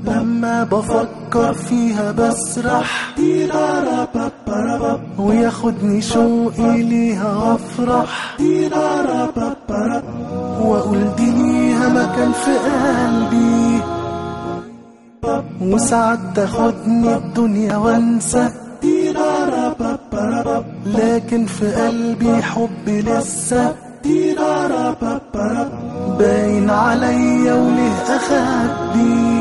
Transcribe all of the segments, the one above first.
لما بفكر فيها بسرح وياخدني شوقي ليها افرح واقول دي ليها مكان في قلبي وساعات تاخدني الدنيا وانسى لكن في قلبي حبي لسه باين عليا وليه اخبي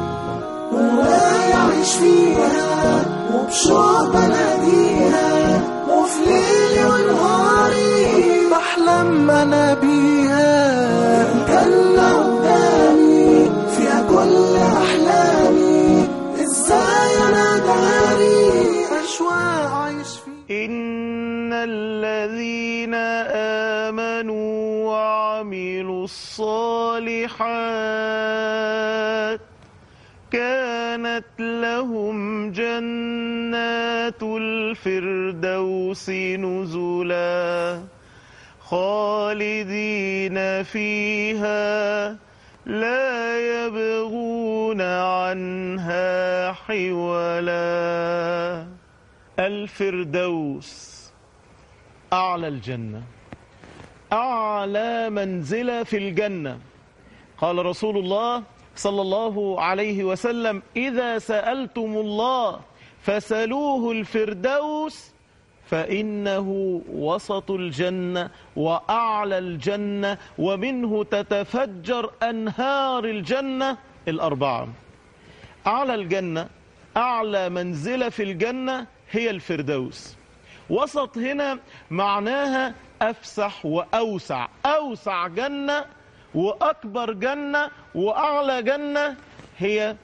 ويعيش فيها وبشوق بناديها وفي ليلي ونهاري بحلم انا بيها الجنة قدامي فيها كل احلامي ازاي انا داري اشواق عايش فيها إن الذين آمنوا وعملوا الصالحات كانت لهم جنات الفردوس نزلا خالدين فيها لا يبغون عنها حولا الفردوس أعلى الجنة أعلى منزلة في الجنة قال رسول الله صلى الله عليه وسلم إذا سألتم الله فسلوه الفردوس فإنه وسط الجنة وأعلى الجنة ومنه تتفجر أنهار الجنة الأربعة أعلى الجنة أعلى منزلة في الجنة هي الفردوس وسط هنا معناها أفسح وأوسع أوسع جنة وأكبر جنة وأعلى جنة هي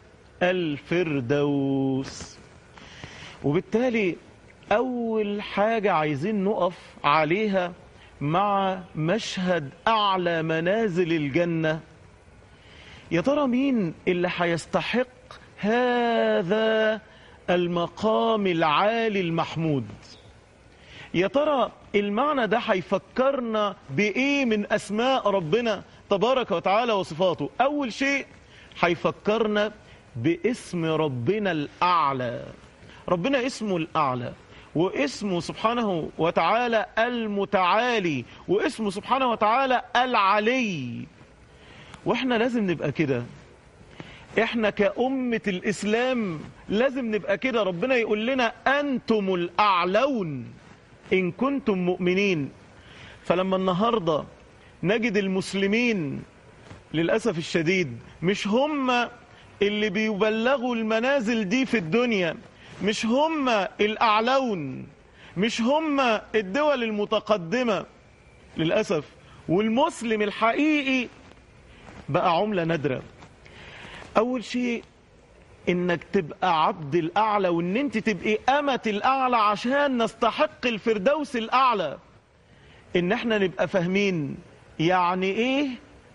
الفردوس وبالتالي أول حاجة عايزين نقف عليها مع مشهد أعلى منازل الجنة يا ترى مين اللي هيستحق هذا المقام العالي المحمود يا ترى المعنى ده هيفكرنا بإيه من أسماء ربنا تبارك وتعالى وصفاته أول شيء هيفكرنا باسم ربنا الأعلى ربنا اسمه الأعلى واسمه سبحانه وتعالى المتعالي واسمه سبحانه وتعالى العلي واحنا لازم نبقى كده احنا كأمة الإسلام لازم نبقى كده ربنا يقول لنا أنتم الأعلون إن كنتم مؤمنين فلما النهاردة نجد المسلمين للأسف الشديد مش هم اللي بيبلغوا المنازل دي في الدنيا مش هم الأعلون مش هم الدول المتقدمة للأسف والمسلم الحقيقي بقى عملة نادرة أول شيء إنك تبقى عبد الأعلى وإن أنت تبقي أمة الأعلى عشان نستحق الفردوس الأعلى إن احنا نبقى فاهمين يعني إيه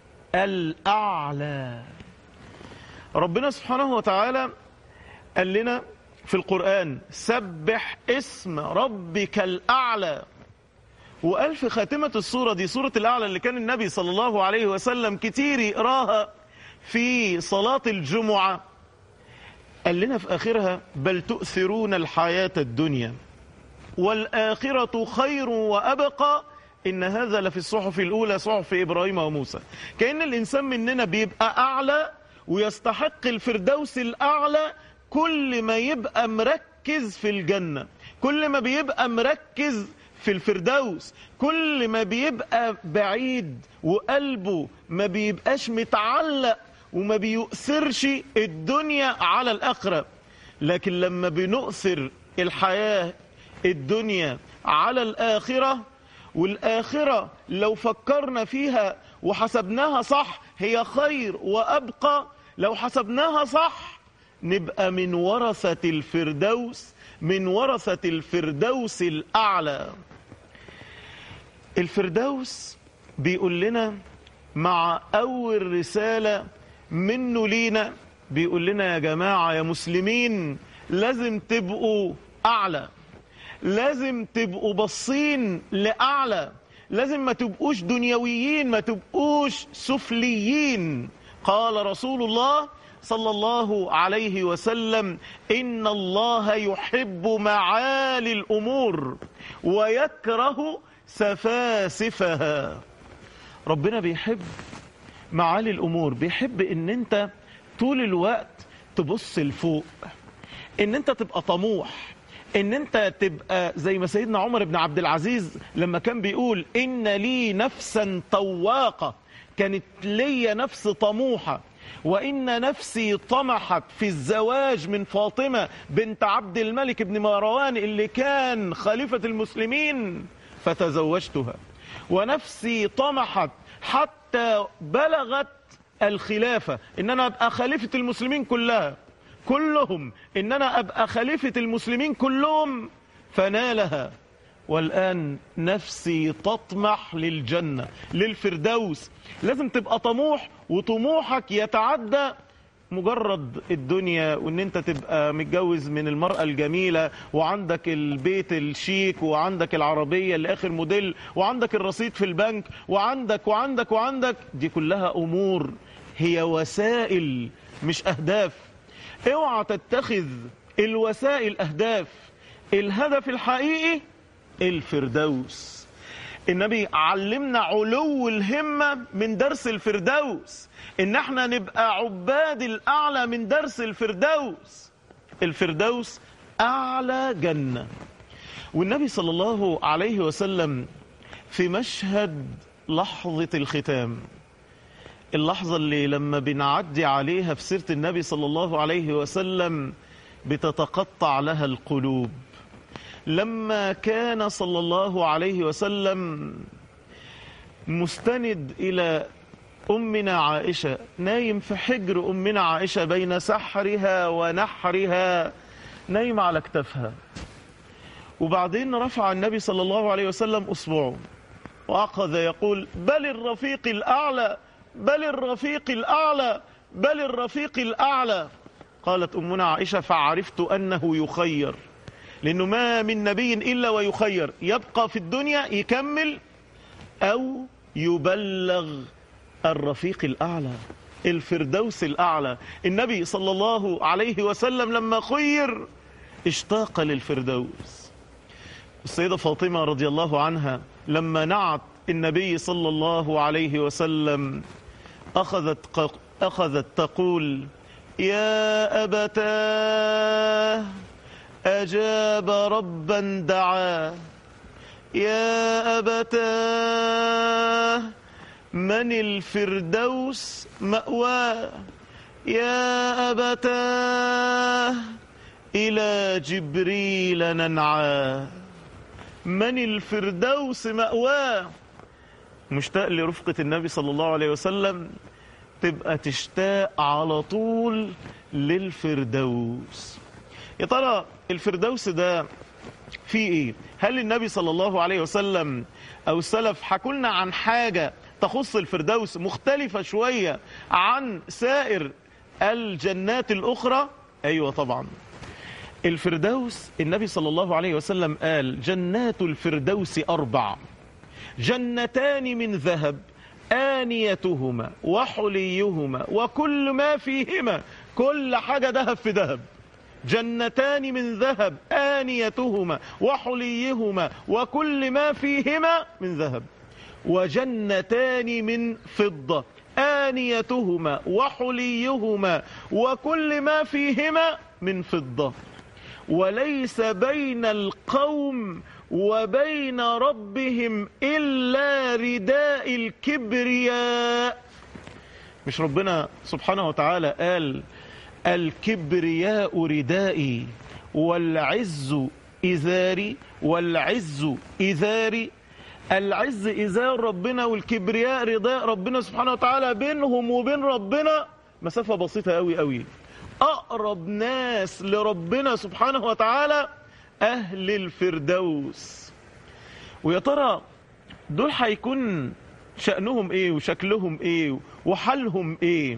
الأعلى ربنا سبحانه وتعالى قال لنا في القرآن سبح اسم ربك الأعلى وقال في خاتمة السورة دي سورة الأعلى اللي كان النبي صلى الله عليه وسلم كتير يقراها في صلاة الجمعة قال لنا في آخرها بل تؤثرون الحياة الدنيا والآخرة خير وأبقى إن هذا لفي الصحف الأولى صحف إبراهيم وموسى كأن الإنسان مننا بيبقى أعلى ويستحق الفردوس الأعلى كل ما يبقى مركز في الجنة كل ما بيبقى مركز في الفردوس كل ما بيبقى بعيد وقلبه ما بيبقاش متعلق وما بيؤثرش الدنيا على الآخرة لكن لما بنؤثر الحياة الدنيا على الآخرة والآخرة لو فكرنا فيها وحسبناها صح هي خير وأبقى لو حسبناها صح نبقى من ورثة الفردوس من ورثة الفردوس الأعلى الفردوس بيقول لنا مع أول رسالة منه لينا بيقول لنا يا جماعة يا مسلمين لازم تبقوا أعلى لازم تبقوا باصين لأعلى لازم ما تبقوش دنيويين ما تبقوش سفليين قال رسول الله صلى الله عليه وسلم إن الله يحب معالي الأمور ويكره سفاسفها ربنا بيحب معالي الأمور بيحب إن أنت طول الوقت تبص لفوق إن أنت تبقى طموح ان انت تبقى زي ما سيدنا عمر بن عبد العزيز لما كان بيقول ان لي نفسا طواقة كانت لي نفس طموحة وان نفسي طمحت في الزواج من فاطمة بنت عبد الملك بن مروان اللي كان خليفة المسلمين فتزوجتها ونفسي طمحت حتى بلغت الخلافة ان انا ابقى خليفة المسلمين كلها كلهم ان انا ابقى خليفة المسلمين كلهم فنالها والآن نفسي تطمح للجنة للفردوس لازم تبقى طموح وطموحك يتعدى مجرد الدنيا وان انت تبقى متجوز من المرأة الجميلة وعندك البيت الشيك وعندك العربية اللي اخر موديل وعندك الرصيد في البنك وعندك وعندك وعندك دي كلها امور هي وسائل مش اهداف اوعى تتخذ الوسائل اهداف الهدف الحقيقي الفردوس النبي علمنا علو الهمة من درس الفردوس ان احنا نبقى عباد الاعلى من درس الفردوس الفردوس اعلى جنة والنبي صلى الله عليه وسلم في مشهد لحظة الختام اللحظة اللي لما بنعدي عليها في سيرة النبي صلى الله عليه وسلم بتتقطع لها القلوب لما كان صلى الله عليه وسلم مستند إلى أمنا عائشة نايم في حجر أمنا عائشة بين سحرها ونحرها نايم على كتفها وبعدين رفع النبي صلى الله عليه وسلم أصبعه وأخذ يقول بل الرفيق الأعلى بل الرفيق الأعلى بل الرفيق الأعلى قالت أمنا عائشة فعرفت أنه يخير لأنه ما من نبي إلا ويخير يبقى في الدنيا يكمل أو يبلغ الرفيق الأعلى الفردوس الأعلى النبي صلى الله عليه وسلم لما خير اشتاق للفردوس السيدة فاطمة رضي الله عنها لما نعت النبي صلى الله عليه وسلم أخذت, أخذت تقول يا أبتاه أجاب ربا دعاه يا أبتاه من الفردوس مأواه يا أبتاه إلى جبريل ننعاه من الفردوس مأواه مشتاق لرفقة النبي صلى الله عليه وسلم تبقى تشتاق على طول للفردوس يا ترى الفردوس ده فيه ايه هل النبي صلى الله عليه وسلم او السلف حكولنا عن حاجة تخص الفردوس مختلفة شوية عن سائر الجنات الاخرى ايوه طبعا الفردوس النبي صلى الله عليه وسلم قال جنات الفردوس اربع جنتان من ذهب آنيتهما وحليهما وكل ما فيهما كل حاجة ذهب في ذهب جنتان من ذهب آنيتهما وحليهما وكل ما فيهما من ذهب وجنتان من فضة آنيتهما وحليهما وكل ما فيهما من فضة وليس بين القوم وبين ربهم إلا رداء الكبرياء مش ربنا سبحانه وتعالى قال الكبرياء ردائي والعز إزاري والعز إزاري العز إزار ربنا والكبرياء رداء ربنا سبحانه وتعالى بينهم وبين ربنا مسافة بسيطة قوي قوي أقرب ناس لربنا سبحانه وتعالى أهل الفردوس ويا ترى دول هيكون شأنهم إيه وشكلهم إيه وحالهم إيه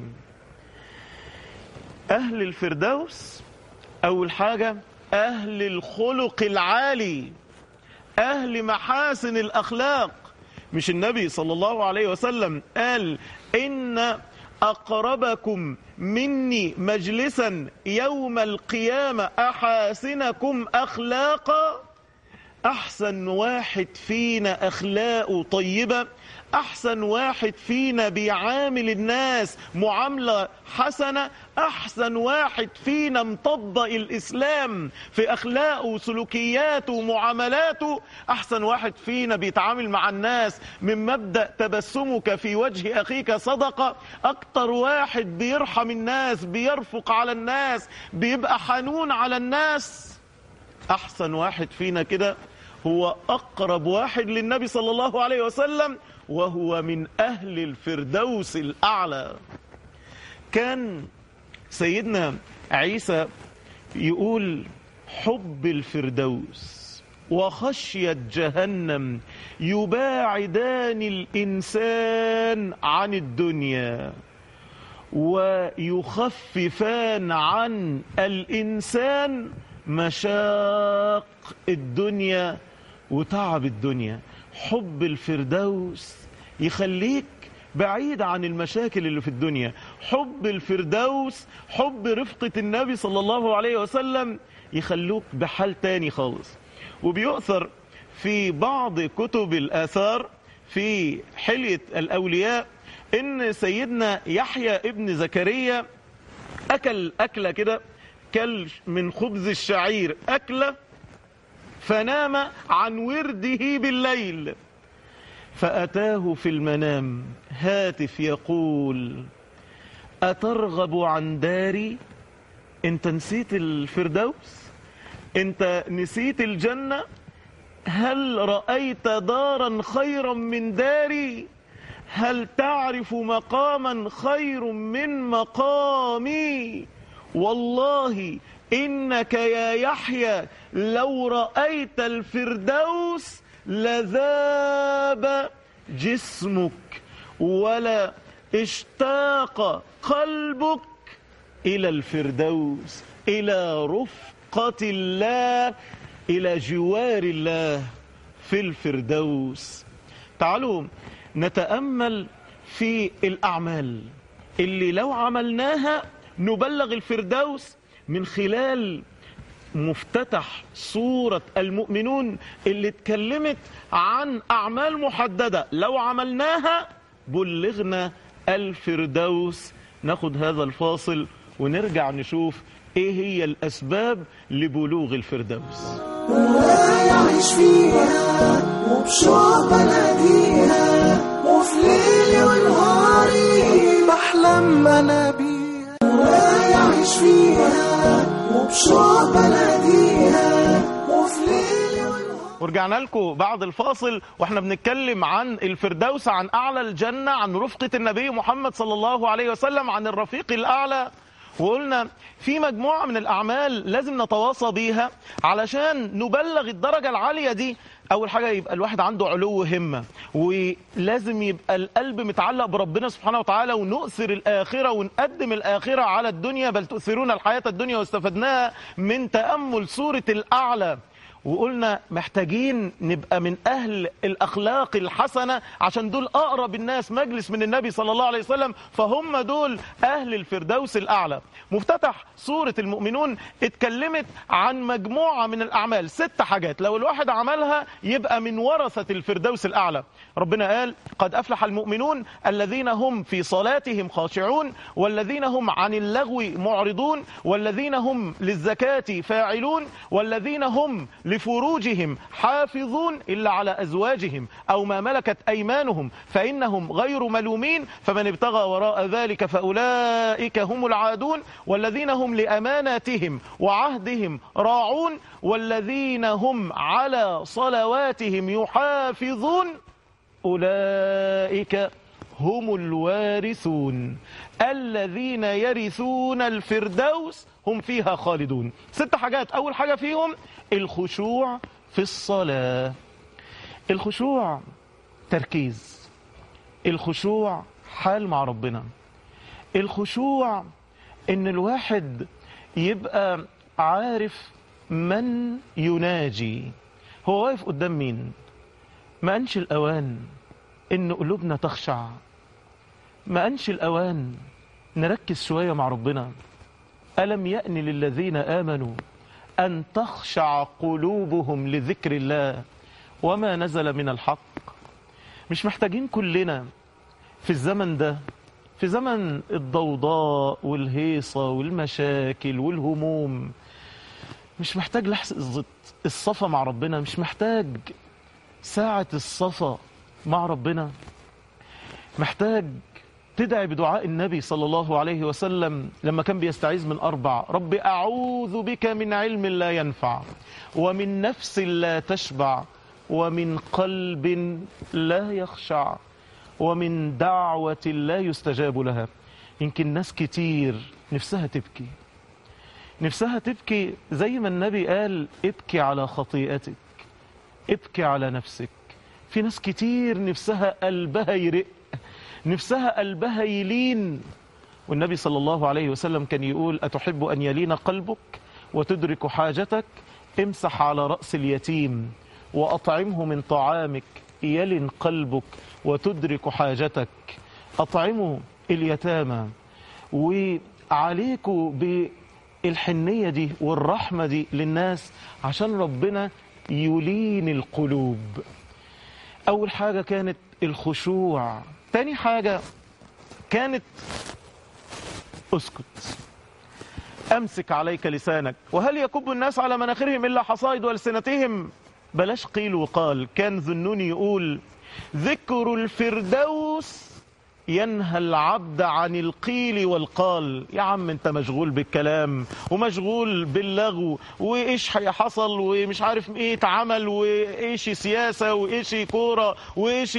أهل الفردوس أول حاجة أهل الخلق العالي أهل محاسن الأخلاق مش النبي صلى الله عليه وسلم قال إن أقربكم مني مجلسا يوم القيامة أحاسنكم أخلاقا أحسن واحد فينا أخلاقه طيبة أحسن واحد فينا بيعامل الناس معاملة حسنة أحسن واحد فينا مطبق الإسلام في أخلاقه وسلوكياته ومعاملاته أحسن واحد فينا بيتعامل مع الناس من مبدأ تبسمك في وجه أخيك صدقة أكتر واحد بيرحم الناس بيرفق على الناس بيبقى حنون على الناس أحسن واحد فينا كده هو أقرب واحد للنبي صلى الله عليه وسلم وهو من أهل الفردوس الأعلى كان سيدنا عيسى يقول حب الفردوس وخشية جهنم يباعدان الإنسان عن الدنيا ويخففان عن الإنسان مشاق الدنيا وتعب الدنيا حب الفردوس يخليك بعيد عن المشاكل اللي في الدنيا حب الفردوس حب رفقة النبي صلى الله عليه وسلم يخلوك بحال تاني خالص وبيؤثر في بعض كتب الآثار في حلية الأولياء إن سيدنا يحيى ابن زكريا أكل أكلة كده كل من خبز الشعير أكلة فنام عن ورده بالليل فأتاه في المنام هاتف يقول أترغب عن داري انت نسيت الفردوس انت نسيت الجنة هل رأيت دارا خيرا من داري هل تعرف مقاما خير من مقامي والله إنك يا يحيى لو رأيت الفردوس لذاب جسمك ولا اشتاق قلبك إلى الفردوس إلى رفقة الله إلى جوار الله في الفردوس تعالوا نتأمل في الأعمال اللي لو عملناها نبلغ الفردوس من خلال مفتتح سورة المؤمنون اللي اتكلمت عن أعمال محددة لو عملناها بلغنا الفردوس ناخد هذا الفاصل ونرجع نشوف ايه هي الأسباب لبلوغ الفردوس ويعيش فيها وبشوق بناديها وفي ليلي ونهاري بحلم انا بيها ويعيش فيها وبشوق بناديها وفي ليلي ونهاري ورجعنا لكم بعد الفاصل واحنا بنتكلم عن الفردوس عن اعلى الجنه عن رفقه النبي محمد صلى الله عليه وسلم عن الرفيق الاعلى وقلنا في مجموعه من الاعمال لازم نتواصى بيها علشان نبلغ الدرجه العاليه دي اول حاجه يبقى الواحد عنده علو همه ولازم يبقى القلب متعلق بربنا سبحانه وتعالى ونؤثر الاخره ونقدم الاخره على الدنيا بل تؤثرون الحياه الدنيا واستفدناها من تامل سوره الاعلى وقلنا محتاجين نبقى من أهل الأخلاق الحسنة عشان دول أقرب الناس مجلس من النبي صلى الله عليه وسلم فهم دول أهل الفردوس الأعلى مفتتح سورة المؤمنون اتكلمت عن مجموعة من الأعمال ست حاجات لو الواحد عملها يبقى من ورثة الفردوس الأعلى ربنا قال قد أفلح المؤمنون الذين هم في صلاتهم خاشعون والذين هم عن اللغو معرضون والذين هم للزكاة فاعلون والذين هم لفروجهم حافظون إلا على أزواجهم أو ما ملكت أيمانهم فإنهم غير ملومين فمن ابتغى وراء ذلك فأولئك هم العادون والذين هم لأماناتهم وعهدهم راعون والذين هم على صلواتهم يحافظون أولئك هم الوارثون الذين يرثون الفردوس هم فيها خالدون ست حاجات أول حاجة فيهم الخشوع في الصلاة الخشوع تركيز الخشوع حال مع ربنا الخشوع ان الواحد يبقى عارف من يناجي هو واقف قدام مين ما أنش الأوان إن قلوبنا تخشع ما أنش الأوان نركز شوية مع ربنا ألم يأن للذين آمنوا أن تخشع قلوبهم لذكر الله وما نزل من الحق مش محتاجين كلنا في الزمن ده في زمن الضوضاء والهيصة والمشاكل والهموم مش محتاج لحظة الصفا مع ربنا مش محتاج ساعة الصفا مع ربنا محتاج تدعي بدعاء النبي صلى الله عليه وسلم لما كان بيستعيذ من أربع رب أعوذ بك من علم لا ينفع ومن نفس لا تشبع ومن قلب لا يخشع ومن دعوة لا يستجاب لها يمكن ناس كتير نفسها تبكي نفسها تبكي زي ما النبي قال ابكي على خطيئتك ابكي على نفسك في ناس كتير نفسها قلبها يرق نفسها قلبها يلين والنبي صلى الله عليه وسلم كان يقول أتحب أن يلين قلبك وتدرك حاجتك امسح على رأس اليتيم وأطعمه من طعامك يلن قلبك وتدرك حاجتك أطعموا اليتامى وعليكوا بالحنية دي والرحمة دي للناس عشان ربنا يلين القلوب أول حاجة كانت الخشوع تاني حاجة كانت اسكت امسك عليك لسانك وهل يكب الناس على مناخرهم الا حصائد والسنتهم بلاش قيل وقال كان ذنوني يقول ذكر الفردوس ينهى العبد عن القيل والقال يا عم انت مشغول بالكلام ومشغول باللغو وايش حصل ومش عارف ايه اتعمل وايش سياسة وايش كورة وايش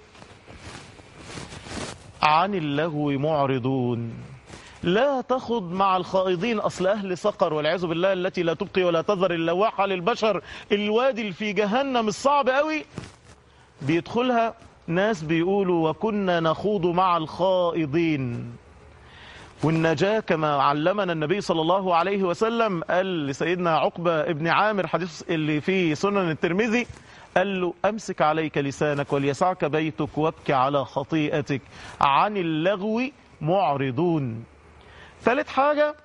عن اللغو معرضون لا تخض مع الخائضين أصل أهل سقر والعياذ بالله التي لا تبقي ولا تذر اللواحة للبشر الوادي اللي في جهنم الصعب قوي بيدخلها ناس بيقولوا وكنا نخوض مع الخائضين والنجاة كما علمنا النبي صلى الله عليه وسلم قال لسيدنا عقبة ابن عامر حديث اللي في سنن الترمذي قال له أمسك عليك لسانك وليسعك بيتك وابكي على خطيئتك عن اللغو معرضون ثالث حاجة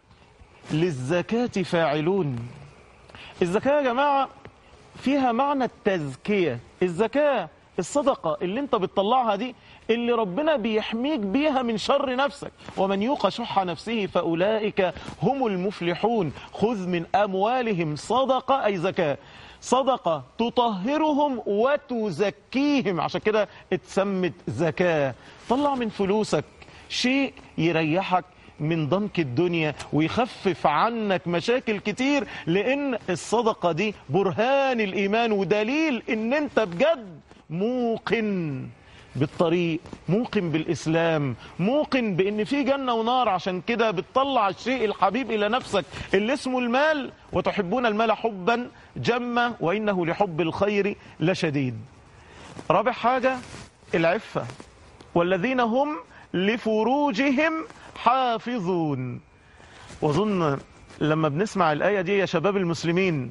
للزكاة فاعلون الزكاة يا جماعة فيها معنى التزكية الزكاة الصدقة اللي انت بتطلعها دي اللي ربنا بيحميك بيها من شر نفسك ومن يوق شح نفسه فأولئك هم المفلحون خذ من أموالهم صدقة أي زكاة صدقة تطهرهم وتزكيهم عشان كده اتسمت زكاة طلع من فلوسك شيء يريحك من ضنك الدنيا ويخفف عنك مشاكل كتير لان الصدقة دي برهان الايمان ودليل ان انت بجد موقن بالطريق موقن بالإسلام موقن بأن في جنة ونار عشان كده بتطلع الشيء الحبيب إلى نفسك اللي اسمه المال وتحبون المال حبا جما وإنه لحب الخير لشديد رابع حاجة العفة والذين هم لفروجهم حافظون وظن لما بنسمع الآية دي يا شباب المسلمين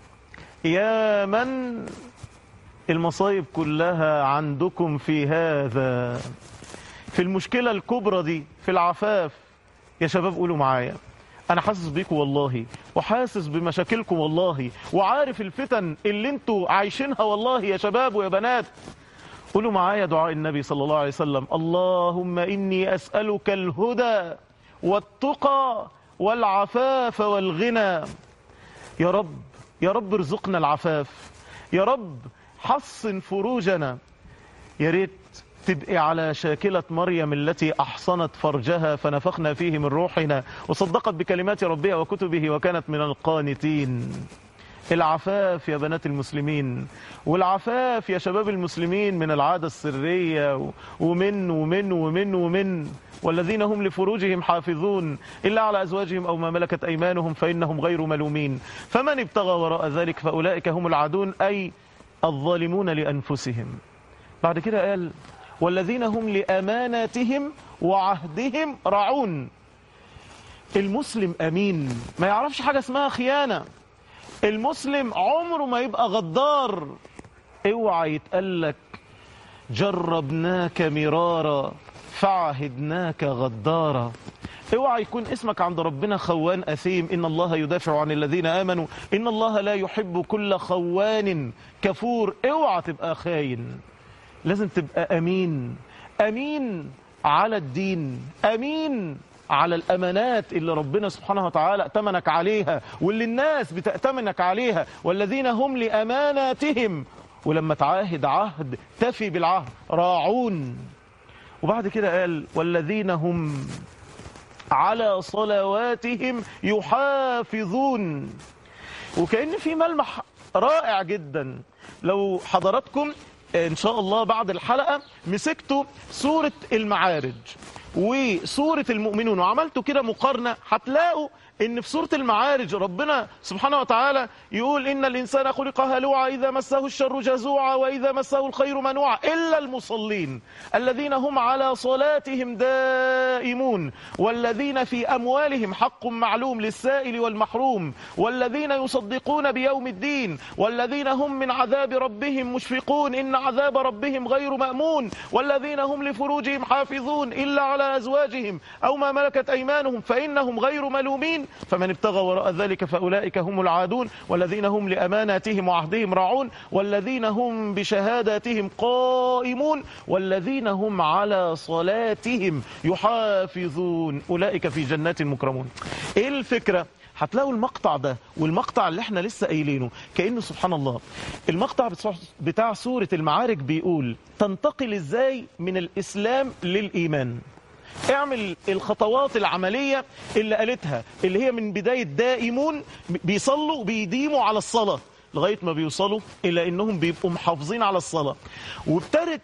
يا من المصايب كلها عندكم في هذا في المشكلة الكبرى دي في العفاف يا شباب قولوا معايا أنا حاسس بيكم والله وحاسس بمشاكلكم والله وعارف الفتن اللي انتوا عايشينها والله يا شباب ويا بنات قولوا معايا دعاء النبي صلى الله عليه وسلم اللهم إني أسألك الهدى والتقى والعفاف والغنى يا رب يا رب ارزقنا العفاف يا رب حصن فروجنا يا ريت تبقي على شاكلة مريم التي أحصنت فرجها فنفخنا فيه من روحنا وصدقت بكلمات ربها وكتبه وكانت من القانتين العفاف يا بنات المسلمين والعفاف يا شباب المسلمين من العادة السرية ومن ومن ومن ومن والذين هم لفروجهم حافظون إلا على أزواجهم أو ما ملكت أيمانهم فإنهم غير ملومين فمن ابتغى وراء ذلك فأولئك هم العادون أي الظالمون لأنفسهم بعد كده قال والذين هم لأماناتهم وعهدهم رعون المسلم أمين ما يعرفش حاجة اسمها خيانة المسلم عمره ما يبقى غدار اوعى يتقالك جربناك مرارا فعهدناك غدارا اوعى يكون اسمك عند ربنا خوان اثيم ان الله يدافع عن الذين امنوا ان الله لا يحب كل خوان كفور اوعى تبقى خاين لازم تبقى امين امين على الدين امين على الامانات اللي ربنا سبحانه وتعالى ائتمنك عليها واللي الناس بتأتمنك عليها والذين هم لاماناتهم ولما تعاهد عهد تفي بالعهد راعون وبعد كده قال والذين هم على صلواتهم يحافظون وكأن في ملمح رائع جدا لو حضراتكم ان شاء الله بعد الحلقة مسكتوا سورة المعارج وسورة المؤمنون وعملتوا كده مقارنة هتلاقوا ان في سورة المعارج ربنا سبحانه وتعالى يقول ان الانسان خلق هلوعا اذا مسه الشر جزوعا واذا مسه الخير منوعا الا المصلين الذين هم على صلاتهم دائمون والذين في اموالهم حق معلوم للسائل والمحروم والذين يصدقون بيوم الدين والذين هم من عذاب ربهم مشفقون ان عذاب ربهم غير مامون والذين هم لفروجهم حافظون الا على ازواجهم او ما ملكت ايمانهم فانهم غير ملومين فمن ابتغى وراء ذلك فأولئك هم العادون والذين هم لأماناتهم وعهدهم راعون والذين هم بشهاداتهم قائمون والذين هم على صلاتهم يحافظون أولئك في جنات مكرمون إيه الفكرة؟ هتلاقوا المقطع ده والمقطع اللي احنا لسه قايلينه كأنه سبحان الله المقطع بتاع سورة المعارك بيقول تنتقل ازاي من الإسلام للإيمان اعمل الخطوات العملية اللي قالتها اللي هي من بداية دائمون بيصلوا بيديموا على الصلاة لغاية ما بيوصلوا إلى إنهم بيبقوا محافظين على الصلاة وابتدت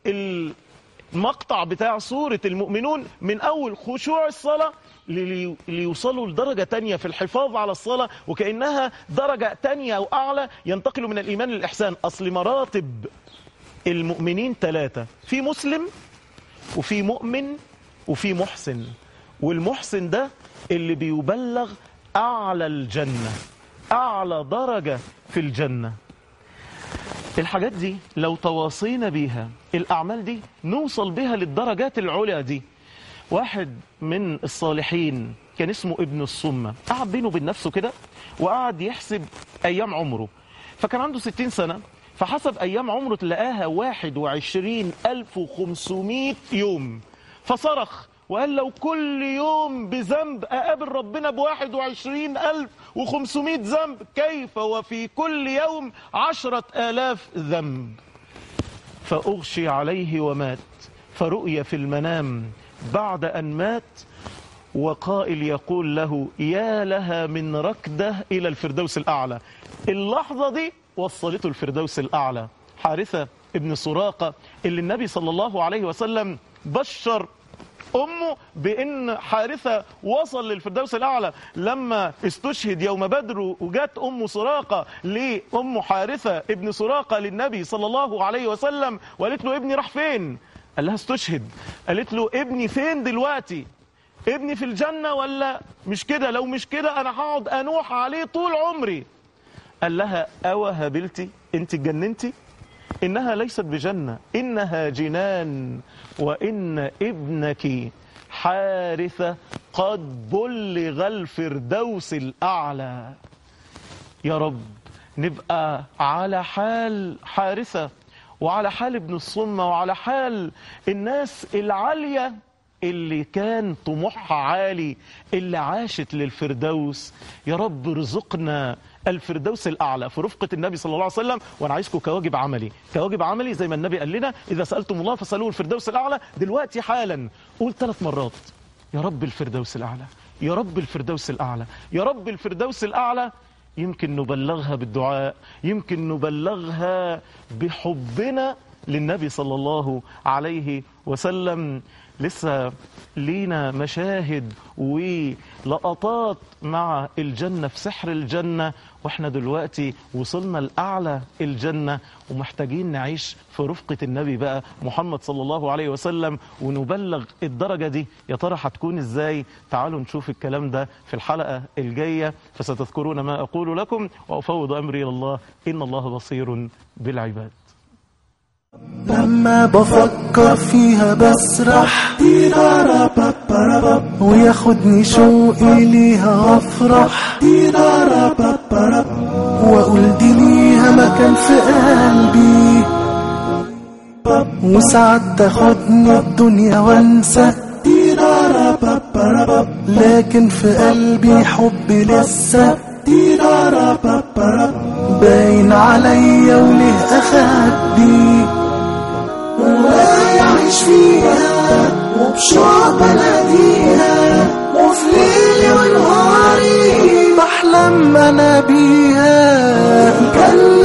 المقطع بتاع سورة المؤمنون من أول خشوع الصلاة ليوصلوا لدرجة تانية في الحفاظ على الصلاة وكأنها درجة تانية أو أعلى ينتقلوا من الإيمان للإحسان أصل مراتب المؤمنين ثلاثة في مسلم وفي مؤمن وفي محسن والمحسن ده اللي بيبلغ أعلى الجنة أعلى درجة في الجنة الحاجات دي لو تواصينا بيها الأعمال دي نوصل بيها للدرجات العليا دي واحد من الصالحين كان اسمه ابن الصمة قعد بينه وبين نفسه كده وقعد يحسب أيام عمره فكان عنده 60 سنة فحسب أيام عمره تلاقاها 21500 يوم فصرخ وقال لو كل يوم بذنب أقابل ربنا بواحد وعشرين ألف وخمسمائة ذنب كيف وفي كل يوم عشرة آلاف ذنب فأغشي عليه ومات فرؤي في المنام بعد أن مات وقائل يقول له يا لها من ركدة إلى الفردوس الأعلى اللحظة دي وصلته الفردوس الأعلى حارثة ابن سراقة اللي النبي صلى الله عليه وسلم بشر أمه بأن حارثة وصل للفردوس الأعلى لما استشهد يوم بدر وجات أم سراقة لأم حارثة ابن سراقة للنبي صلى الله عليه وسلم وقالت له ابني راح فين قال لها استشهد قالت له ابني فين دلوقتي ابني في الجنة ولا مش كده لو مش كده أنا هقعد أنوح عليه طول عمري قال لها أوى هبلتي أنت اتجننتي إنها ليست بجنة إنها جنان وإن ابنك حارثة قد بلغ الفردوس الأعلى يا رب نبقى على حال حارثة وعلى حال ابن الصمة وعلى حال الناس العالية اللي كان طموحها عالي اللي عاشت للفردوس يا رب ارزقنا الفردوس الأعلى في رفقة النبي صلى الله عليه وسلم وأنا عايزكم كواجب عملي كواجب عملي زي ما النبي قال لنا إذا سألتم الله فسألوه الفردوس الأعلى دلوقتي حالا قول ثلاث مرات يا رب الفردوس الأعلى يا رب الفردوس الأعلى يا رب الفردوس الأعلى يمكن نبلغها بالدعاء يمكن نبلغها بحبنا للنبي صلى الله عليه وسلم لسه لينا مشاهد ولقطات مع الجنة في سحر الجنة واحنا دلوقتي وصلنا لأعلى الجنة ومحتاجين نعيش في رفقة النبي بقى محمد صلى الله عليه وسلم ونبلغ الدرجة دي يا ترى هتكون ازاي تعالوا نشوف الكلام ده في الحلقة الجاية فستذكرون ما أقول لكم وأفوض أمري إلى الله إن الله بصير بالعباد لما بفكر فيها بسرح وياخدني شوقي ليها افرح واقول دي ليها مكان في قلبي وساعات تاخدني الدنيا وانسى لكن في قلبي حب لسه باين عليا وله اخبي ولا يعيش فيها وبشوق بناديها وفي ليلي ونهاري بحلم انا بيها كان